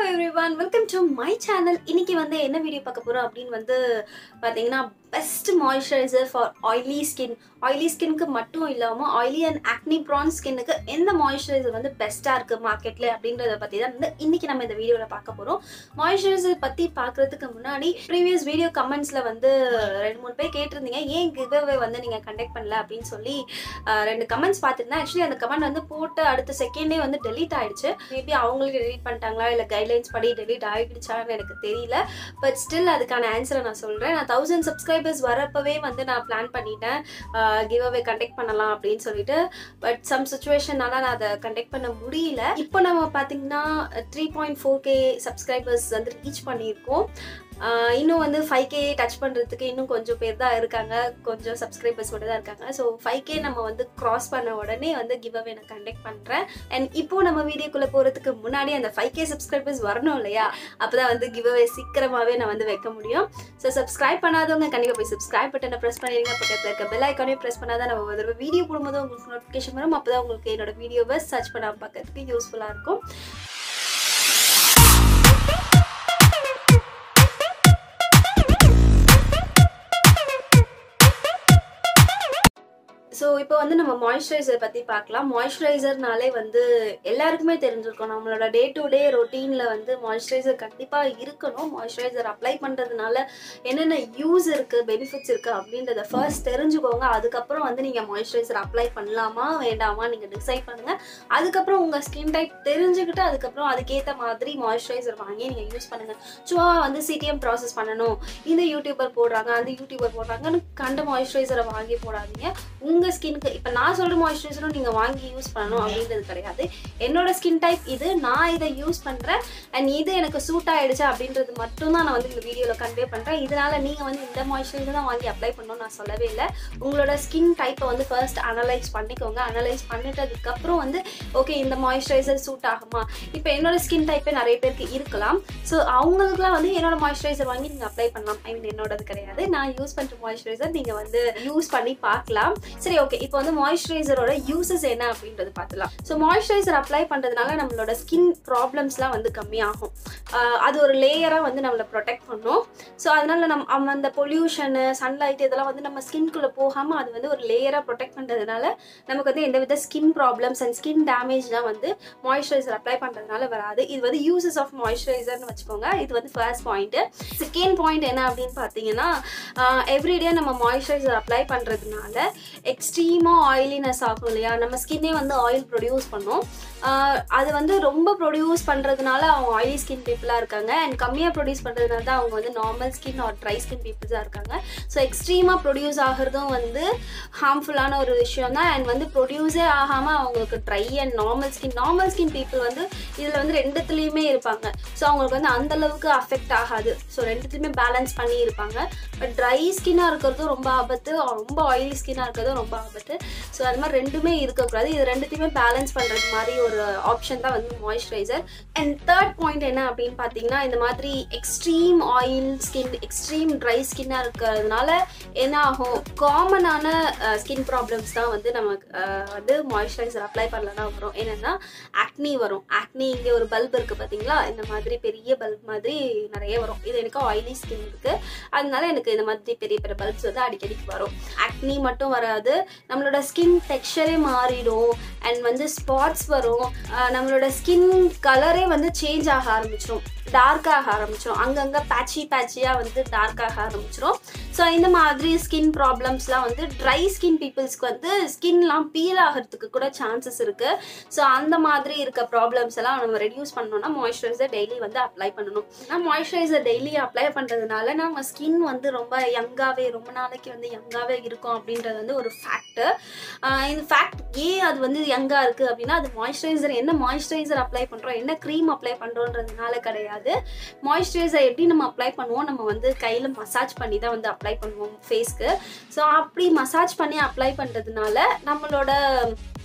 every everyone welcome to my channel இன்னைக்கு வந்து என்ன வீடியோ பார்க்க போகிறோம் அப்படின்னு வந்து பார்த்தீங்கன்னா best moisturiser for oily skin oily ஸ்கின்க்கு மட்டும் இல்லாமல் ஆயிலி அண்ட் ஆக்னி ப்ரான் ஸ்கின்னுக்கு எந்த மாய்ஸ்சரைசர் வந்து பெஸ்ட்டாக இருக்குது மார்க்கெட்டில் அப்படின்றத பற்றி தான் வந்து இன்னைக்கு நம்ம இந்த வீடியோவில் பார்க்க போகிறோம் மாய்ஸ்சரைசர் பற்றி பார்க்குறதுக்கு முன்னாடி ப்ரீவியஸ் வீடியோ கமெண்ட்ஸில் வந்து ரெண்டு மூணு பேர் கேட்டிருந்தீங்க ஏன் கிவ்அவே வந்து நீங்கள் கண்டக்ட் பண்ணல அப்படின்னு சொல்லி அஹ், ரெண்டு கமெண்ட்ஸ் பார்த்துருந்தேன் ஆக்சுவலி அந்த கமெண்ட் வந்து போட்டு அடுத்த செகண்டே வந்து டெலீட் ஆயிடுச்சு மேபி அவங்களுக்கு டெலீட் பண்ணிட்டாங்களா இல்லை கைட்லைன்ஸ் படி டெலீட் ஆகிடுச்சான்னு எனக்கு தெரியல பட் ஸ்டில் அதுக்கான ஆன்சரை நான் சொல்கிறேன் நான் தௌசண்ட் சப்ஸ்கிரைபர்ஸ் வரப்பவே வந்து நான் பிளான் பண்ணிட்டேன் கிவ் அவே கண்டக்ட் பண்ணலாம் அப்படின்னு சொல்லிட்டு பட் சம் சுச்சுவேஷனால நான் அதை கண்டக்ட் பண்ண முடியல இப்போ நம்ம பார்த்தீங்கன்னா three point four K subscribers வந்து ரீச் பண்ணியிருக்கோம் ஆஹ் இன்னும் வந்து ஃபைவ் கே டச் பண்ணுறதுக்கு இன்னும் கொஞ்சம் பேர் தான் இருக்காங்க கொஞ்சம் சப்ஸ்கிரைபர்ஸ் மட்டும் தான் இருக்காங்க ஸோ ஃபைவ் கே நம்ம வந்து கிராஸ் பண்ண உடனே வந்து கிவ் அவே நான் கண்டக்ட் பண்ணுறேன் அண்ட் இப்போ நம்ம வீடியோக்குள்ளே போகிறதுக்கு முன்னாடி அந்த ஃபைவ் கே சப்ஸ்கிரைபர்ஸ் வரணும் இல்லையா அப்போ தான் வந்து கிவ் அவே சீக்கிரமாகவே நான் வந்து வைக்க முடியும் ஸோ சப்ஸ்கிரைப் பண்ணாதவங்க கண்டிப்பாக போய் சப்ஸ்கிரைப் பட்டனை ப்ரெஸ் பண்ணிடுங்க பக்கத்தில் இருக்க பெல் ஐக்கானே ப்ரெஸ் பண்ணாதான் நம்ம ஒரு தடவை வீடியோ போடும்போது உங்களுக்கு நோட்டிஃபிகேஷன் வரும் அப்போ தான் உங்களுக்கு என்னோட வீடியோவை சர்ச் பண்ணாமல் பார்க்கறதுக்கு யூஸ்ஃபுல்லாக இருக்கும் ஸோ இப்போ வந்து நம்ம மாய்ஸ்சரைசர் பற்றி பார்க்கலாம் மாய்ஸ்சரைசர்னாலே வந்து எல்லாருக்குமே தெரிஞ்சிருக்கும் நம்மளோட டே டு டே ரொட்டீனில் வந்து மாய்ஸ்சரைசர் கண்டிப்பாக இருக்கணும் மாய்ஸ்சரைசர் அப்ளை பண்ணுறதுனால என்னென்ன யூஸ் இருக்குது பெனிஃபிட்ஸ் இருக்குது அப்படின்றத ஃபர்ஸ்ட் தெரிஞ்சுக்கோங்க அதுக்கப்புறம் வந்து நீங்கள் மாய்ஸ்சரைசர் அப்ளை பண்ணலாமா வேண்டாமா நீங்கள் டிசைட் பண்ணுங்கள் அதுக்கப்புறம் உங்கள் ஸ்கின் டைப் தெரிஞ்சுக்கிட்டு அதுக்கப்புறம் அதுக்கேற்ற மாதிரி மாய்ஸ்சரைசர் வாங்கி நீங்கள் யூஸ் பண்ணுங்கள் சும்மா வந்து சிடிஎம் ப்ராசஸ் பண்ணணும் இந்த யூடியூபர் போடுறாங்க அந்த யூடியூபர் போடுறாங்கன்னு கண்ட மாய்ஸ்சரைசரை வாங்கி போடாதீங்க உங்கள் ஸ்கின்க்கு இப்போ நான் சொல்கிற மாய்ஸ்சரைசரும் நீங்கள் வாங்கி யூஸ் பண்ணணும் அப்படின்றது கிடையாது என்னோட ஸ்கின் டைப் இது நான் இதை யூஸ் பண்ணுறேன் அண்ட் இது எனக்கு சூட் ஆகிடுச்சா அப்படின்றது மட்டும்தான் நான் வந்து இந்த வீடியோவில் கன்வே பண்ணுறேன் இதனால் நீங்கள் வந்து இந்த மாய்ஸ்சரைசர் தான் வாங்கி அப்ளை பண்ணணும்னு நான் சொல்லவே இல்லை உங்களோட ஸ்கின் டைப்பை வந்து ஃபர்ஸ்ட் அனலைஸ் பண்ணிக்கோங்க அனலைஸ் பண்ணிட்டதுக்கப்புறம் வந்து ஓகே இந்த மாய்ஸ்சரைசர் சூட் ஆகுமா இப்போ என்னோட ஸ்கின் டைப்பே நிறைய பேருக்கு இருக்கலாம் ஸோ அவங்களுக்குலாம் வந்து என்னோட மாய்ஸ்சரைசர் வாங்கி நீங்கள் அப்ளை பண்ணலாம் ஐ மீன் என்னோடது கிடையாது நான் யூஸ் பண்ணுற மாய்ஸ்சரைசர் நீங்கள் வந்து யூஸ் பண்ணி பார்க்கலாம் சரி ஓகே இப்போ வந்து மாய்ஸ்சரைசரோட யூசஸ் என்ன அப்படின்றது பார்த்துலாம் ஸோ மாய்ஸ்சரைசர் அப்ளை பண்ணுறதுனால நம்மளோட ஸ்கின் ப்ராப்ளம்ஸ்லாம் வந்து கம்மியாகும் ஆஹ் அது ஒரு லேயராக வந்து நம்மளை ப்ரொடெக்ட் பண்ணும் ஸோ அதனால நம்ம நம்ம அந்த பொல்யூஷனு சன்லைட் இதெல்லாம் வந்து நம்ம ஸ்கின்குள்ளே போகாமல் அது வந்து ஒரு லேயராக ப்ரொடெக்ட் பண்ணுறதுனால நமக்கு வந்து எந்தவித ஸ்கின் ப்ராப்ளம்ஸ் அண்ட் ஸ்கின் டேமேஜ்லாம் வந்து மாய்ஸ்சரைசர் அப்ளை பண்ணுறதுனால வராது இது வந்து யூசஸ் ஆஃப் மாய்ஸ்சரைசர்னு வச்சுக்கோங்க இது வந்து ஃபர்ஸ்ட் பாயிண்ட்டு செகண்ட் பாயிண்ட் என்ன அப்படின்னு பார்த்தீங்கன்னா எவ்ரிடே நம்ம மாய்ஸ்சரைசர் அப்ளை பண்ணுறதுனால எக்ஸ்ட்ரீமாக ஆயிலினஸ் ஆகும் இல்லையா நம்ம ஸ்கின்னே வந்து ஆயில் ப்ரொடியூஸ் பண்ணும் ஆஹ் அது வந்து ரொம்ப ப்ரொடியூஸ் பண்ணுறதுனால அவங்க ஆயிலி ஸ்கின் பீப்புளாக இருக்காங்க அண்ட் கம்மியாக ப்ரொடியூஸ் பண்ணுறதுனால தான் அவங்க வந்து normal skin or dry skin பீப்புள்ஸாக இருக்காங்க ஸோ எக்ஸ்ட்ரீமாக ப்ரொடியூஸ் ஆகிறதும் வந்து ஹார்ம்ஃபுல்லான ஒரு விஷயம் தான் அண்ட் வந்து ப்ரொடியூஸே ஆகாமல் அவங்களுக்கு dry and normal skin normal skin people வந்து இதில் வந்து ரெண்டுத்துலேயுமே இருப்பாங்க ஸோ அவங்களுக்கு வந்து அந்த அளவுக்கு அஃபெக்ட் ஆகாது ஸோ ரெண்டுத்துலையுமே பேலன்ஸ் பண்ணி இருப்பாங்க பட் ட்ரை ஸ்கின்னாக இருக்கிறதும் ரொம்ப ஆபத்து ரொம்ப ஆயிலி ஸ்கின்னாக இருக்கிறதும் ரொம்ப ஆபத்து ஸோ அது மாதிரி ரெண்டுமே இருக்கக்கூடாது இது ரெண்டுத்தையுமே பேலன்ஸ் பண்ணுறது மாதிரி ஒரு ஆப்ஷன் தான் வந்து மாய்ஸ்சரைசர் அண்ட் தேர்ட் பாயிண்ட் என்ன அப்படின்னு பார்த்தீங்கன்னா இந்த மாதிரி extreme oil skin extreme dry ஸ்கின்னாக இருக்கிறதுனால என்ன ஆகும் காமனான ஸ்கின் ப்ராப்ளம்ஸ் தான் வந்து நமக்கு அஹ், வந்து மாய்ஸ்சரைசர் அப்ளை பண்ணலன்னா வரும் என்னென்னா ஆக்னி வரும் ஆக்னி இங்கே ஒரு பல்ப் இருக்குது பார்த்தீங்களா இந்த மாதிரி பெரிய பல்ப் மாதிரி நிறைய வரும் இது எனக்கு ஆயிலி ஸ்கின் இருக்குது அதனால எனக்கு இந்த மாதிரி பெரிய பெரிய பல்ப்ஸ் வந்து அடிக்கடிக்கு வரும் ஆக்னி மட்டும் வராது நம்மளோட ஸ்கின் டெக்ஸ்சரே மாறிடும் அண்ட் வந்து ஸ்பாட்ஸ் வரும் அஹ் நம்மளோட ஸ்கின் கலரே வந்து சேஞ்ச் ஆக ஆரம்பிச்சிடும் டார்க் ஆக ஆரம்பிச்சிடும் அங்கங்கே பேட்சி பேட்சியாக வந்து டார்க் ஆக ஆரம்பிச்சிடும் ஸோ இந்த மாதிரி ஸ்கின் ப்ராப்ளம்ஸ்லாம் வந்து ட்ரை ஸ்கின் பீப்புள்ஸ்க்கு வந்து ஸ்கின்லாம் பீல் ஆகிறதுக்கு கூட சான்சஸ் இருக்குது ஸோ அந்த மாதிரி இருக்க ப்ராப்ளம்ஸ் எல்லாம் நம்ம ரெடியூஸ் பண்ணோம்னா மாய்ஸ்சரைசர் டெய்லி வந்து அப்ளை பண்ணணும் ஏன்னா மாய்ஸ்சரைசர் டெய்லி அப்ளை பண்ணுறதுனால நம்ம ஸ்கின் வந்து ரொம்ப யங்காகவே ரொம்ப நாளைக்கு வந்து யங்காகவே இருக்கும் அப்படின்றது வந்து ஒரு ஃபேக்ட்டு இந்த ஃபேக்ட் ஏன் அது வந்து யங்காக இருக்குது அப்படின்னா அது மாய்ஸ்சரைசர் என்ன மாய்ஸ்சரைசர் அப்ளை பண்ணுறோம் என்ன க்ரீம் அப்ளை பண்ணுறோன்றதுனால கிடையாது மாய்ஸ்சரைசர் எப்படி நம்ம அப்ளை பண்ணுவோம் நம்ம வந்து கையில் மசாஜ் பண்ணி தான் வந்து அப்ளை பண்ணுவோம் ஃபேஸ்க்கு ஸோ அப்படி மசாஜ் பண்ணி அப்ளை பண்ணுறதுனால நம்மளோட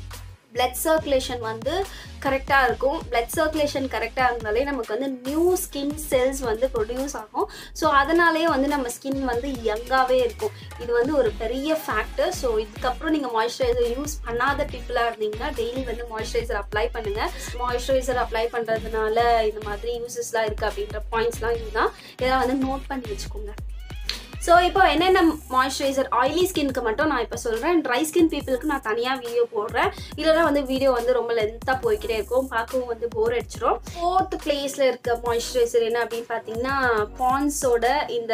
பிளட் சர்க்குலேஷன் வந்து கரெக்டாக இருக்கும் பிளட் சர்க்குலேஷன் கரெக்டாக இருந்தாலே நமக்கு வந்து நியூ ஸ்கின் செல்ஸ் வந்து ப்ரொடியூஸ் ஆகும் ஸோ அதனாலேயே வந்து நம்ம ஸ்கின் வந்து யங்காகவே இருக்கும் இது வந்து ஒரு பெரிய ஃபேக்டர் ஸோ இதுக்கப்புறம் நீங்கள் மாய்ஸ்சரைசர் யூஸ் பண்ணாத பீப்புளாக இருந்தீங்கன்னா டெய்லி வந்து மாய்ஸ்சரைசர் அப்ளை பண்ணுங்கள் மாய்ஸ்சரைசர் அப்ளை பண்ணுறதுனால இந்த மாதிரி யூசஸ்லாம் இருக்குது அப்படின்ற பாயிண்ட்ஸ்லாம் இதுதான் இதெல்லாம் வந்து நோட் பண்ணி வச்சுக்கோங்க ஸோ இப்போ என்னென்ன மாய்ஸ்சரைசர் ஆயிலி ஸ்கின்க்கு மட்டும் நான் இப்போ சொல்கிறேன் ட்ரை ஸ்கின் பீப்புளுக்கு நான் தனியாக வீடியோ போடுறேன் இல்லைனா வந்து வீடியோ வந்து ரொம்ப லென்த்தாக போய்க்கிட்டே இருக்கும் பார்க்கவும் வந்து போர் அடிச்சிடும் ஃபோர்த் பிளேஸில் இருக்க மாய்ஸ்சரைசர் என்ன அப்படின்னு பார்த்தீங்கன்னா பான்ஸோட இந்த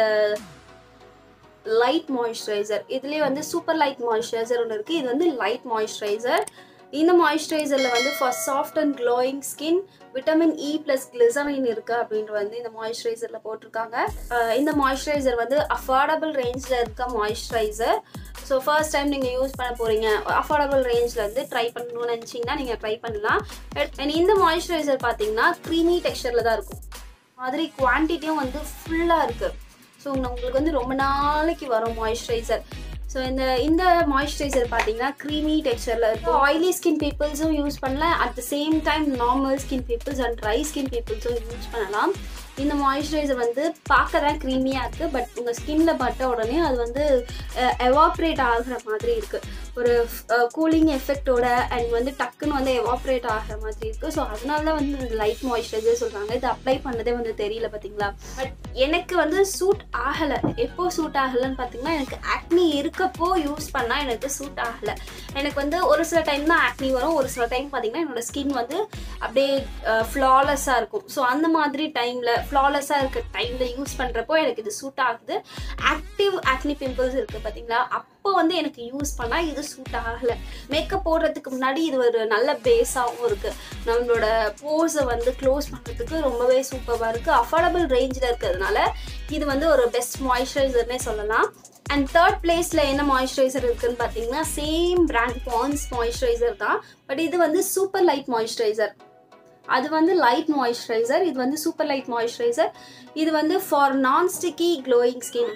லைட் மாய்ஸ்சரைசர் இதுலேயே வந்து சூப்பர் லைட் மாய்ஸ்சரைசர் ஒன்று இருக்குது இது வந்து லைட் மாய்ஸ்சரைசர் இந்த மாய்ஸ்சரைசரில் வந்து for soft and glowing skin vitamin E plus glycerin இருக்குது அப்படின்ற வந்து இந்த மாய்ஸ்சரைசரில் போட்டிருக்காங்க அஹ் இந்த மாய்ஸ்சரைசர் வந்து அஃபோர்டபுள் ரேஞ்சில் இருக்க மாய்ஸ்சரைசர் ஸோ ஃபர்ஸ்ட் டைம் நீங்கள் யூஸ் பண்ண போகிறீங்க அஃபோர்டபுள் ரேஞ்சில் வந்து ட்ரை பண்ணணும்னு நினச்சிங்கன்னா நீங்கள் ட்ரை பண்ணலாம் அண்ட் இந்த மாய்ஸ்சரைசர் பார்த்தீங்கன்னா க்ரீமி டெக்ஸ்சரில் தான் இருக்கும் மாதிரி குவான்டிட்டியும் வந்து ஃபுல்லாக இருக்குது ஸோ உங்களுக்கு வந்து ரொம்ப நாளைக்கு வரும் மாய்ஸ்சரைசர் ஸோ இந்த இந்த மாய்ஸ்சரைசர் பார்த்தீங்கன்னா க்ரீமி டெக்ஸ்சரில் இருக்கும் ஆயிலி ஸ்கின் பீப்புள்ஸும் யூஸ் பண்ணலாம் at the same time normal skin peoples and dry skin பீப்புள்ஸும் யூஸ் பண்ணலாம் இந்த மாய்ஸ்சரைசர் வந்து பார்க்க தான் க்ரீமியாக இருக்குது பட் உங்கள் ஸ்கின்ல பட்ட உடனே அது வந்து எவாப்ரேட் ஆகுற மாதிரி இருக்குது ஒரு கூலிங் எஃபெக்டோட அண்ட் வந்து டக்குன்னு வந்து எவாப்ரேட் ஆகிற மாதிரி இருக்குது ஸோ அதனால தான் வந்து இந்த லைட் மாய்ஸ்சரைசர் சொல்கிறாங்க இது அப்ளை பண்ணதே வந்து தெரியல பார்த்தீங்களா பட் எனக்கு வந்து சூட் ஆகலை எப்போ சூட் ஆகலைன்னு பார்த்தீங்கன்னா எனக்கு ஆக்னி இருக்கப்போ யூஸ் பண்ணால் எனக்கு சூட் ஆகலை எனக்கு வந்து ஒரு சில டைம் தான் ஆக்னி வரும் ஒரு சில டைம் பார்த்தீங்கன்னா என்னோட ஸ்கின் வந்து அப்படியே ஃப்ளாலெஸ்ஸாக இருக்கும் ஸோ அந்த மாதிரி டைமில் ஃப்ளாலெஸ்ஸாக இருக்க டைமில் யூஸ் பண்ணுறப்போ எனக்கு இது சூட் ஆகுது ஆக்டிவ் ஆக்னி பிம்பிள்ஸ் இருக்குது பார்த்தீங்களா அப்போ வந்து எனக்கு யூஸ் பண்ணால் இது சூட் ஆகலை மேக்கப் போடுறதுக்கு முன்னாடி இது ஒரு நல்ல பேஸாகவும் இருக்குது நம்மளோட போஸை வந்து க்ளோஸ் பண்ணுறதுக்கு ரொம்பவே சூப்பராக இருக்குது அஃபோர்டபுள் ரேஞ்சில் இருக்கிறதுனால இது வந்து ஒரு பெஸ்ட் மாய்ஸ்சரைசர்னே சொல்லலாம் அண்ட் தேர்ட் பிளேஸில் என்ன மாய்ஸ்சரைசர் இருக்குன்னு பார்த்தீங்கன்னா சேம் பிராண்ட் பான்ஸ் மாய்ஸ்சரைசர் தான் பட் இது வந்து சூப்பர் லைட் மாய்ஸ்சரைசர் அது வந்து லைட் மாய்ஸ்சரைசர் இது வந்து சூப்பர் லைட் மாய்ஸ்சரைசர் இது வந்து for non sticky glowing skin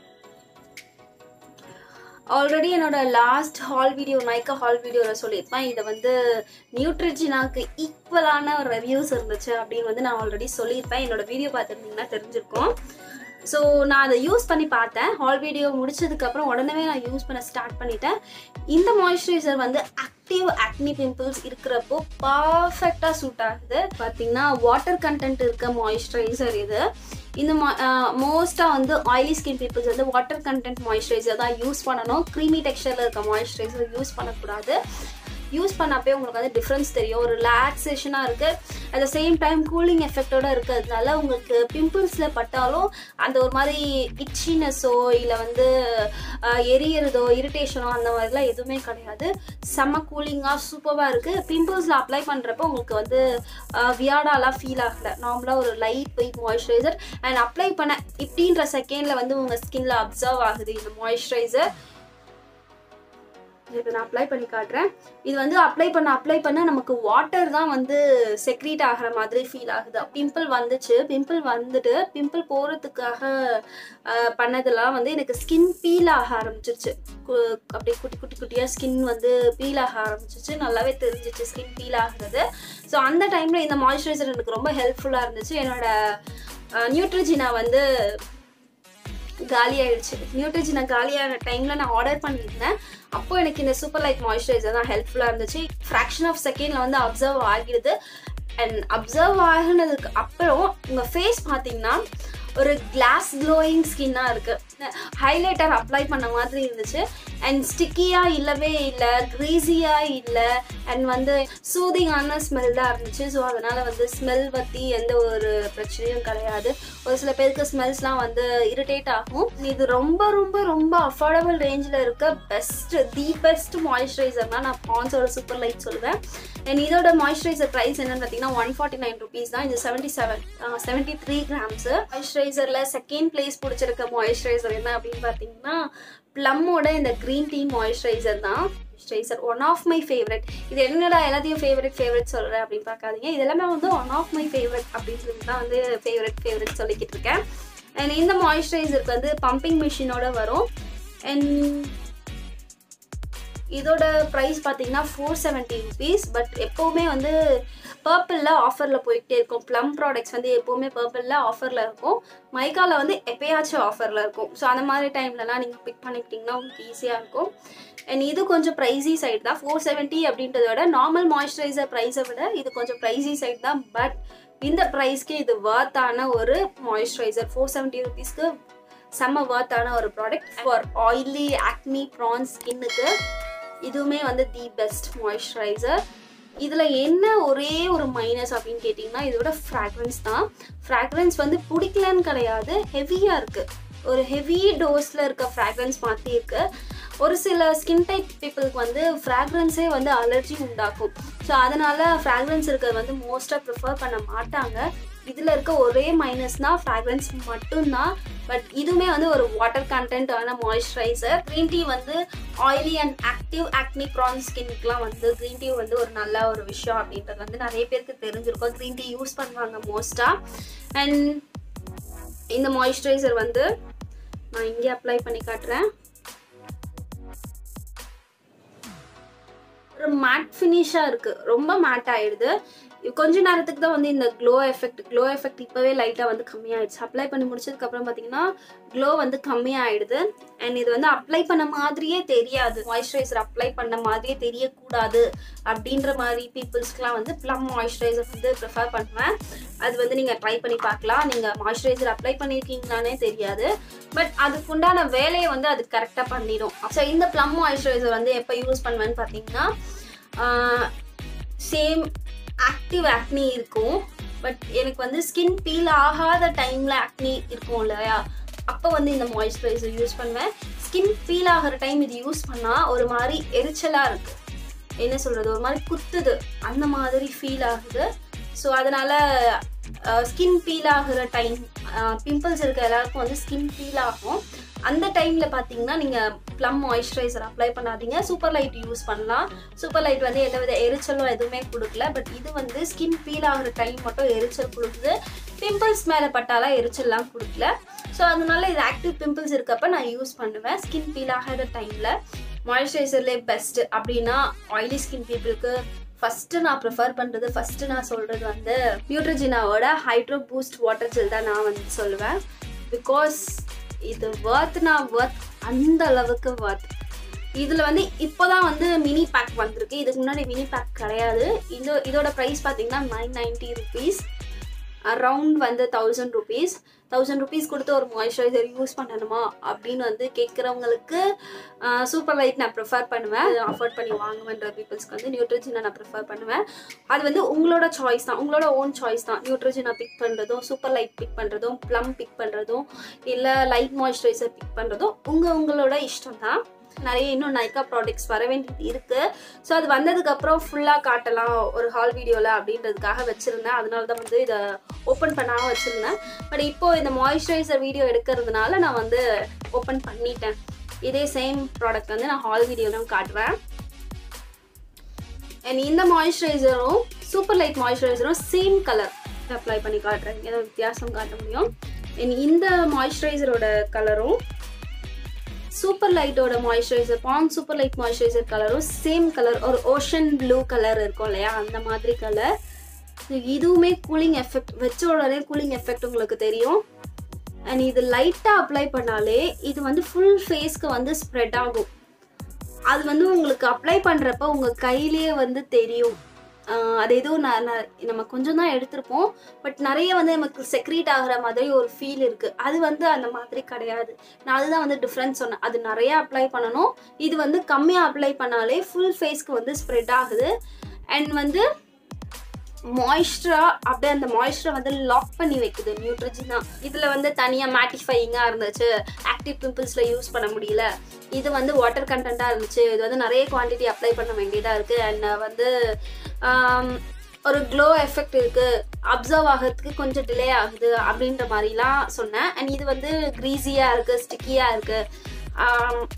already என்னோட last haul video Nykaa haul வீடியோவில் சொல்லியிருப்பேன் இதை வந்து நியூட்ரிஜினாக்கு ஈக்குவலான ரிவ்யூஸ் இருந்துச்சு அப்படின்னு வந்து நான் ஆல்ரெடி சொல்லியிருப்பேன் என்னோட வீடியோ பார்த்துருந்தீங்கன்னா தெரிஞ்சிருக்கும் ஸோ நான் அதை யூஸ் பண்ணி பார்த்தேன் ஹால் வீடியோ முடிச்சதுக்கப்புறம் உடனே நான் யூஸ் பண்ண ஸ்டார்ட் பண்ணிட்டேன் இந்த மாய்ஸ்சரைசர் வந்து ஆக்டிவ் ஆக்னி பிம்பிள்ஸ் இருக்கிறப்போ பர்ஃபெக்டாக சூட் ஆகுது பார்த்தீங்கன்னா வாட்டர் கண்டென்ட் இருக்க மாய்ஸ்சரைசர் இது இந்த மோஸ்ட்டாக வந்து ஆயிலி ஸ்கின் பீப்புள்ஸ் வந்து வாட்டர் கண்டென்ட் மாய்ஸ்சரைசர் தான் யூஸ் பண்ணணும் க்ரீமி டெக்ஸ்சரில் இருக்க மாய்ஸ்சரைசர் யூஸ் பண்ணக்கூடாது யூஸ் பண்ணப்பே உங்களுக்கு வந்து டிஃப்ரென்ஸ் தெரியும் ஒரு ரிலாக்ஸேஷனாக இருக்குது at the same time cooling எஃபெக்டோட இருக்கிறதுனால உங்களுக்கு பிம்பிள்ஸில் பட்டாலும் அந்த ஒரு மாதிரி இச்சினஸோ இல்லை வந்து ஆஹ், எரியறதோ இரிட்டேஷனோ அந்த மாதிரிலாம் எதுவுமே கிடையாது செம்ம கூலிங்காக சூப்பராக இருக்குது பிம்பிள்ஸில் அப்ளை பண்ணுறப்போ உங்களுக்கு வந்து வியாடாலாம் ஃபீல் ஆகலை நார்மலாக ஒரு light weight moisturiser and apply பண்ண இப்படின்ற செகண்டில் வந்து உங்கள் ஸ்கின்ல அப்சர்வ் ஆகுது இந்த மாய்ஸ்சரைசர் இப்போ நான் அப்ளை பண்ணி காட்டுறேன் இது வந்து அப்ளை பண்ண அப்ளை பண்ண நமக்கு வாட்டர் தான் வந்து செக்ரீட் ஆகிற மாதிரி ஃபீல் ஆகுது பிம்பிள் வந்துச்சு பிம்பிள் வந்துட்டு பிம்பிள் போகிறதுக்காக பண்ணதெல்லாம் வந்து எனக்கு ஸ்கின் பீல் ஆக ஆரம்பிச்சிருச்சு கு- அப்படியே குட்டி குட்டி குட்டியாக ஸ்கின் வந்து பீல் ஆக ஆரம்பிச்சிச்சு நல்லாவே தெரிஞ்சிச்சு ஸ்கின் பீல் ஆகுறது ஸோ அந்த டைமில் இந்த மாய்ஸ்சரைசர் எனக்கு ரொம்ப ஹெல்ப்ஃபுல்லாக இருந்துச்சு என்னோட நியூட்ரிஜினா வந்து காலி ஆயிடுச்சு நியூட்ரிஜினா காலியான டைமில் நான் ஆர்டர் பண்ணியிருந்தேன் அப்போ எனக்கு இந்த சூப்பர் லைட் மாய்ஸ்சரைசர் தான் ஹெல்ப்ஃபுல்லாக இருந்துச்சு ஃப்ராக்ஷன் ஆஃப் செகண்டில் வந்து அப்சர்வ் ஆகிடுது அண்ட் அப்சர்வ் ஆகினதுக்கு அப்புறம் உங்கள் ஃபேஸ் பார்த்தீங்கன்னா ஒரு கிளாஸ் க்ளோயிங் ஸ்கின்னாக இருக்குது ஹைலைட்டர் அப்ளை பண்ண மாதிரி இருந்துச்சு அண்ட் ஸ்டிக்கியாக இல்லவே இல்லை க்ரீஸியாக இல்லை அண்ட் வந்து சூதிங்கான ஸ்மெல் தான் இருந்துச்சு ஸோ அதனால் வந்து ஸ்மெல் பற்றி எந்த ஒரு பிரச்சனையும் கிடையாது ஒரு சில பேருக்கு ஸ்மெல்ஸ்லாம் வந்து இரிட்டேட் ஆகும் இது ரொம்ப ரொம்ப ரொம்ப அஃபோர்டபுள் ரேஞ்சில் இருக்க பெஸ்ட் தி பெஸ்ட் மாய்ஸ்சரைசர்னா நான் பான்ஸோட சூப்பர் லைட் சொல்லுவேன் அண்ட் இதோட மாய்ஸ்சரைசர் ப்ரைஸ் என்னன்னு பார்த்தீங்கன்னா ஒன் ஃபார்ட்டி நைன் ருபீஸ் தான் இது seventy seven seventy three grams மாய்ஸ்சரைசரில் செகண்ட் பிளேஸ் பிடிச்சிருக்க மாய்ஸ்சரைசர் என்ன அப்படின்னு பார்த்தீங்கன்னா ப்ளம்மோட இந்த க்ரீன் டீ மாய்ஸ்சரைசர் தான் moisturiser one of my favourite இது என்னடா எல்லாத்தையும் ஃபேவரட் ஃபேவரட் சொல்கிறேன் அப்படின்னு பார்க்காதீங்க இது எல்லாமே வந்து ஒன் ஆஃப் மை ஃபேவரட் அப்படின்னு சொல்லி தான் வந்து ஃபேவரட் ஃபேவரட் சொல்லிக்கிட்டு இருக்கேன் அண்ட் இந்த மாய்ஸ்சரைசருக்கு வந்து பம்பிங் மிஷினோட வரும் அண்ட் இதோட ப்ரைஸ் பார்த்தீங்கன்னா ஃபோர் செவன்ட்டி ருபீஸ் பட் எப்போவுமே வந்து பர்பிளில் ஆஃபரில் போய்கிட்டே இருக்கும் ப்ளம் ப்ராடக்ட்ஸ் வந்து எப்போவுமே பர்பிளில் ஆஃபரில் இருக்கும் மைக்காவில் வந்து எப்பயாச்சும் ஆஃபரில் இருக்கும் ஸோ அந்த மாதிரி டைம்லலாம் நீங்கள் பிக் பண்ணிக்கிட்டிங்கன்னா உங்களுக்கு ஈஸியாக இருக்கும் அண்ட் இது கொஞ்சம் ப்ரைஸி சைடு தான் ஃபோர் செவன்ட்டி அப்படின்றத விட நார்மல் மாய்ஸ்சரைசர் ப்ரைஸை விட இது கொஞ்சம் ப்ரைஸி சைடு தான் பட் இந்த ப்ரைஸ்க்கு இது வர்த்தான ஒரு மாய்ஸ்சரைசர் ஃபோர் செவன்ட்டி ருபீஸ்க்கு செம்ம வர்த்தான ஒரு product for oily acne prone ஸ்கின்னுக்கு இதுவுமே வந்து தி பெஸ்ட் மாய்ஸ்சரைசர் இதில் என்ன ஒரே ஒரு மைனஸ் அப்படின்னு கேட்டிங்கன்னா இதோட ஃப்ராக்ரன்ஸ் தான் ஃப்ராக்ரன்ஸ் வந்து பிடிக்கலன்னு கிடையாது ஹெவியாக இருக்குது ஒரு ஹெவி டோஸில் இருக்க ஃப்ராக்ரன்ஸ் மாதிரி இருக்குது ஒரு சில ஸ்கின் டைப் பீப்புளுக்கு வந்து ஃப்ராக்ரன்ஸே வந்து அலர்ஜி உண்டாக்கும் ஸோ அதனால் ஃப்ராக்ரன்ஸ் இருக்கிறது வந்து மோஸ்ட்டாக ப்ரிஃபர் பண்ண மாட்டாங்க இதில் இருக்க ஒரே மைனஸ்னால் ஃப்ராக்ரன்ஸ் மட்டும்தான் பட் இதுவுமே வந்து ஒரு வாட்டர் கண்டென்ட்டான மாய்ஸ்சரைசர் க்ரீன் டீ வந்து oily and active acne prone ஸ்கின்க்குலாம் வந்து க்ரீன் டீ வந்து ஒரு நல்ல ஒரு விஷயம் அப்படின்றது வந்து நிறைய பேருக்கு தெரிஞ்சிருக்கும் க்ரீன் டீ யூஸ் பண்ணுவாங்க மோஸ்ட்டாக அண்ட் இந்த மாய்ஸ்சரைசர் வந்து நான் இங்கே அப்ளை பண்ணி காட்டுறேன் ஒரு மேட் ஃபினிஷாக இருக்குது ரொம்ப மேட் ஆயிடுது கொஞ்ச நேரத்துக்கு தான் வந்து இந்த க்ளோ எஃபெக்ட் க்ளோ எஃபெக்ட் இப்போவே லைட்டாக வந்து கம்மியாயிடுச்சு அப்ளை பண்ணி முடிச்சதுக்கப்புறம் பார்த்தீங்கன்னா க்ளோ வந்து கம்மியாயிடுது அண்ட் இது வந்து அப்ளை பண்ண மாதிரியே தெரியாது மாய்ஸ்சரைசர் அப்ளை பண்ண மாதிரியே தெரியக்கூடாது அப்படின்ற மாதிரி பீப்புள்ஸ்க்குலாம் வந்து ப்ளம் மாய்ஸ்சரைசர் வந்து ப்ரிஃபர் பண்ணுவேன் அது வந்து நீங்கள் ட்ரை பண்ணி பார்க்கலாம் நீங்கள் மாய்ஸ்சரைசர் அப்ளை பண்ணியிருக்கீங்களானே தெரியாது பட் அதுக்குண்டான வேலையை வந்து அது கரெக்டாக பண்ணிடும் ஸோ இந்த ப்ளம் மாய்ஸ்சரைசர் வந்து எப்போ யூஸ் பண்ணுவேன்னு பார்த்தீங்கன்னா சேம் ஆக்டிவ் ஆக்னி இருக்கும் பட் எனக்கு வந்து ஸ்கின் பீல் ஆகாத டைமில் ஆக்னி இருக்கும் இல்லையா அப்போ வந்து இந்த மாய்ஸ்சரைசர் யூஸ் பண்ணுவேன் ஸ்கின் பீல் ஆகிற டைம் இது யூஸ் பண்ணால் ஒரு மாதிரி எரிச்சலாக இருக்குது என்ன சொல்கிறது ஒரு மாதிரி குத்துது அந்த மாதிரி ஃபீல் ஆகுது ஸோ அதனால் ஸ்கின் பீல் ஆகிற டைம் பிம்பிள்ஸ் இருக்க எல்லாருக்கும் வந்து ஸ்கின் பீல் ஆகும் அந்த டைமில் பார்த்தீங்கன்னா நீங்கள் ப்ளம் மாய்ஸ்சரைசர் அப்ளை பண்ணாதீங்க சூப்பர் லைட் யூஸ் பண்ணலாம் சூப்பர் லைட் வந்து எந்த வித எரிச்சலும் எதுவுமே கொடுக்கல பட் இது வந்து ஸ்கின் பீல் ஆகிற டைம் மட்டும் எரிச்சல் கொடுக்குது பிம்பிள்ஸ் மேலே பட்டாலாம் எரிச்சல்லாம் கொடுக்கல ஸோ அதனால இது ஆக்டிவ் பிம்பிள்ஸ் இருக்கப்ப நான் யூஸ் பண்ணுவேன் ஸ்கின் பீல் ஆகிற டைமில் மாய்ஸ்சரைசர்லேயே பெஸ்ட் அப்படின்னா ஆயிலி ஸ்கின் பீப்புளுக்கு ஃபஸ்ட்டு நான் ப்ரிஃபர் பண்ணுறது ஃபஸ்ட்டு நான் சொல்கிறது வந்து நியூட்ரஜினாவோட ஹைட்ரோ பூஸ்ட் வாட்டர் ஜெல் தான் நான் வந்து சொல்லுவேன் பிகாஸ் இது ஒர்த்னா ஒர்த் அந்த அளவுக்கு ஒர்த் இதில் வந்து இப்போ தான் வந்து மினி பேக் வந்திருக்கு இதுக்கு முன்னாடி மினி பேக் கிடையாது இந்த இதோட ப்ரைஸ் பார்த்தீங்கன்னா நைன் நைன்ட்டி ருபீஸ் அரவுண்ட் வந்து தௌசண்ட் ருபீஸ் தௌசண்ட் ருபீஸ் கொடுத்து ஒரு மாய்ஸ்சரைசர் யூஸ் பண்ணணுமா அப்படின்னு வந்து கேட்குறவங்களுக்கு சூப்பர் லைட் நான் ப்ரிஃபர் பண்ணுவேன் அஃபோர்ட் பண்ணி வாங்குவேன்ற பீப்புள்ஸ்க்கு வந்து நியூட்ரஜினை நான் ப்ரிஃபர் பண்ணுவேன் அது வந்து உங்களோட சாய்ஸ் தான் உங்களோட ஓன் சாய்ஸ் தான் நியூட்ரஜினை பிக் பண்ணுறதும் சூப்பர் லைட் பிக் பண்ணுறதும் ப்ளம் பிக் பண்ணுறதும் இல்லை லைட் மாய்ஸ்சரைசர் பிக் பண்ணுறதும் உங்கள் உங்களோட இஷ்டம் தான் நிறைய இன்னும் நைக்கா ப்ராடக்ட்ஸ் வர வேண்டியது இருக்குது ஸோ அது வந்ததுக்கப்புறம் ஃபுல்லாக காட்டலாம் ஒரு ஹால் வீடியோவில் அப்படின்றதுக்காக வச்சுருந்தேன் அதனால தான் வந்து இதை ஓப்பன் பண்ணாமல் வச்சுருந்தேன் பட் இப்போது இந்த மாய்ஸ்சரைசர் வீடியோ எடுக்கிறதுனால நான் வந்து ஓப்பன் பண்ணிட்டேன் இதே சேம் ப்ராடக்ட் வந்து நான் ஹால் வீடியோவிலும் காட்டுவேன் அண்ட் இந்த மாய்ஸ்சரைசரும் சூப்பர் லைட் மாய்ஸ்சரைசரும் சேம் கலர் அப்ளை பண்ணி காட்டுறேன் ஏதோ வித்தியாசம் காட்ட முடியும் அண்ட் இந்த மாய்ஸ்சரைசரோட கலரும் சூப்பர் லைட்டோட moisturiser Pond's super light moisturiser கலரும் சேம் கலர் ஒரு ஓஷன் ப்ளூ கலர் இருக்கும் இல்லையா அந்த மாதிரி கலர் இதுவுமே கூலிங் எஃபெக்ட் வச்ச உடனே கூலிங் எஃபெக்ட் உங்களுக்கு தெரியும் அண்ட் இது லைட்டாக அப்ளை பண்ணாலே இது வந்து ஃபுல் ஃபேஸ்க்கு வந்து ஸ்ப்ரெட் ஆகும் அது வந்து உங்களுக்கு அப்ளை பண்ணுறப்ப உங்கள் கையிலேயே வந்து தெரியும் அது எதுவும் நான் நம்ம கொஞ்சம் தான் எடுத்திருப்போம் பட் நிறைய வந்து நமக்கு செக்ரீட் ஆகிற மாதிரி ஒரு ஃபீல் இருக்குது அது வந்து அந்த மாதிரி கிடையாது நான் அதுதான் வந்து டிஃப்ரென்ஸ் சொன்னேன் அது நிறைய அப்ளை பண்ணணும் இது வந்து கம்மியாக அப்ளை பண்ணாலே ஃபுல் ஃபேஸ்க்கு வந்து ஸ்ப்ரெட் ஆகுது அண்ட் வந்து மாய்ஸ்டரா அப்படியே அந்த மாய்ஸ்டரை வந்து லாக் பண்ணி வைக்குது நியூட்ரஜினா இதில் வந்து தனியாக மேட்டிஃபையிங்காக இருந்துச்சு ஆக்டிவ் பிம்பிள்ஸில் யூஸ் பண்ண முடியல இது வந்து வாட்டர் கண்டென்ட்டாக இருந்துச்சு இது வந்து நிறைய குவான்டிட்டி அப்ளை பண்ண வேண்டியதாக இருக்குது அண்ட் வந்து ஒரு க்ளோ எஃபெக்ட் இருக்குது அப்சர்வ் ஆகிறதுக்கு கொஞ்சம் டிலே ஆகுது அப்படின்ற மாதிரிலாம் சொன்னேன் அண்ட் இது வந்து க்ரீஸியாக இருக்குது ஸ்டிக்கியாக இருக்குது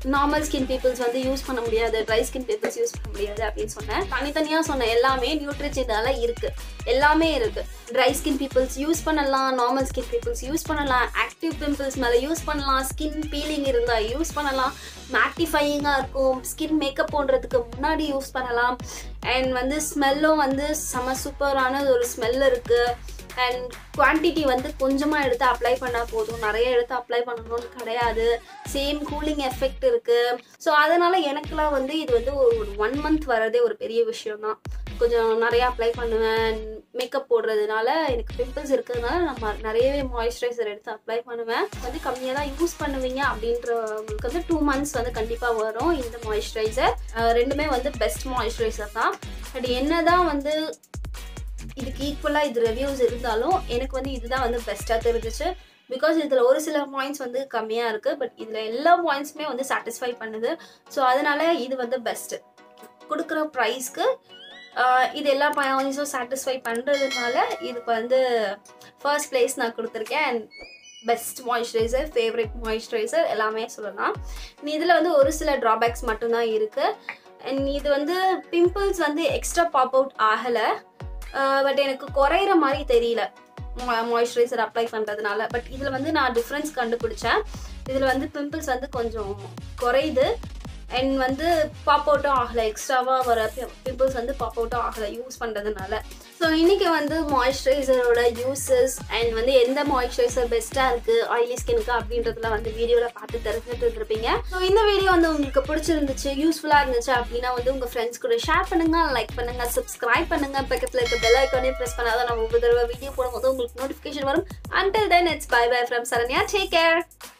நார்மல் ஸ்கின் பீப்புள்ஸ் வந்து யூஸ் பண்ண முடியாது ட்ரை ஸ்கின் பீப்புள்ஸ் யூஸ் பண்ண முடியாது அப்படின்னு சொன்னேன் தனித்தனியாக சொன்ன எல்லாமே நியூட்ரிஜினால இருக்கு எல்லாமே இருக்கு ட்ரை ஸ்கின் பீப்புள்ஸ் யூஸ் பண்ணலாம் நார்மல் ஸ்கின் பீப்புள்ஸ் யூஸ் பண்ணலாம் ஆக்டிவ் பிம்பிள்ஸ் மேலே யூஸ் பண்ணலாம் ஸ்கின் பீலிங் இருந்தால் யூஸ் பண்ணலாம் மேட்டிஃபையிங்காக இருக்கும் ஸ்கின் மேக்கப் போடுறதுக்கு முன்னாடி யூஸ் பண்ணலாம் அண்ட் வந்து ஸ்மெல்லும் வந்து செம சூப்பரான ஒரு ஸ்மெல் இருக்குது அண்ட் குவான்டிட்டி வந்து கொஞ்சமாக எடுத்து அப்ளை பண்ணால் போதும் நிறைய எடுத்து அப்ளை பண்ணணும்னு கிடையாது சேம் கூலிங் எஃபெக்ட் இருக்குது ஸோ அதனால் எனக்குலாம் வந்து இது வந்து ஒரு ஒன் மந்த் வரதே ஒரு பெரிய விஷயம் தான் கொஞ்சம் நிறைய அப்ளை பண்ணுவேன் மேக்கப் போடுறதுனால எனக்கு பிம்பிள்ஸ் இருக்கிறதுனால நம்ம நிறையவே மாய்ஸ்சரைசர் எடுத்து அப்ளை பண்ணுவேன் வந்து கம்மியாக தான் யூஸ் பண்ணுவீங்க அப்படின்றவங்களுக்கு வந்து டூ மந்த்ஸ் வந்து கண்டிப்பாக வரும் இந்த மாய்ஸ்சரைசர் ரெண்டுமே வந்து பெஸ்ட் மாய்ஸ்சரைசர் தான் பட் என்ன தான் வந்து இதுக்கு ஈக்குவலாக இது ரிவ்யூஸ் இருந்தாலும் எனக்கு வந்து இதுதான் வந்து பெஸ்ட்டாக தெரிஞ்சிச்சு பிகாஸ் இதில் ஒரு சில பாயிண்ட்ஸ் வந்து கம்மியாக இருக்குது பட் இதில் எல்லா பாயிண்ட்ஸுமே வந்து சாட்டிஸ்ஃபை பண்ணுது ஸோ அதனால இது வந்து பெஸ்ட்டு கொடுக்குற ப்ரைஸ்க்கு இது எல்லா பாயிண்ட்ஸும் சாட்டிஸ்ஃபை பண்ணுறதுனால இதுக்கு வந்து ஃபர்ஸ்ட் பிளேஸ் நான் கொடுத்துருக்கேன் and best moisturiser favourite moisturiser எல்லாமே சொல்லலாம் இதில் வந்து ஒரு சில ட்ராபேக்ஸ் மட்டும்தான் இருக்குது அண்ட் இது வந்து பிம்பிள்ஸ் வந்து எக்ஸ்ட்ரா பாப் அவுட் ஆகலை பட் எனக்கு குறையிற மாதிரி தெரியல மாய்ஸ்சரைசர் அப்ளை பண்ணுறதுனால பட் இதில் வந்து நான் டிஃப்ரென்ஸ் கண்டுபிடிச்சேன் இதில் வந்து பிம்பிள்ஸ் வந்து கொஞ்சம் குறையுது அண்ட் வந்து பாப் அவுட்டும் ஆகலை எக்ஸ்ட்ராவாக வர பிம்பிள்ஸ் வந்து பாப் அவுட்டும் ஆகலை யூஸ் பண்ணுறதுனால ஸோ இன்றைக்கி வந்து மாய்ஸ்சரைசரோட யூசஸ் அண்ட் வந்து எந்த மாய்ஸ்சரைசர் பெஸ்ட்டாக இருக்குது ஆயிலி ஸ்கினுக்கு அப்படின்றதுலாம் வந்து வீடியோவில் பார்த்து தெரிஞ்சுட்டு இருந்திருப்பீங்க ஸோ இந்த வீடியோ வந்து உங்களுக்கு பிடிச்சிருந்துச்சு யூஸ்ஃபுல்லாக இருந்துச்சு அப்படின்னா வந்து உங்கள் ஃப்ரெண்ட்ஸ் கூட ஷேர் பண்ணுங்கள் லைக் பண்ணுங்கள் சப்ஸ்கிரைப் பண்ணுங்கள் பக்கத்தில் இருக்க பெல் ஐக்கானே ப்ரெஸ் பண்ணாதான் நம்ம ஒவ்வொரு தடவை வீடியோ போடும்போது உங்களுக்கு நோட்டிஃபிகேஷன் வரும் until then it's bye bye from Saranya take care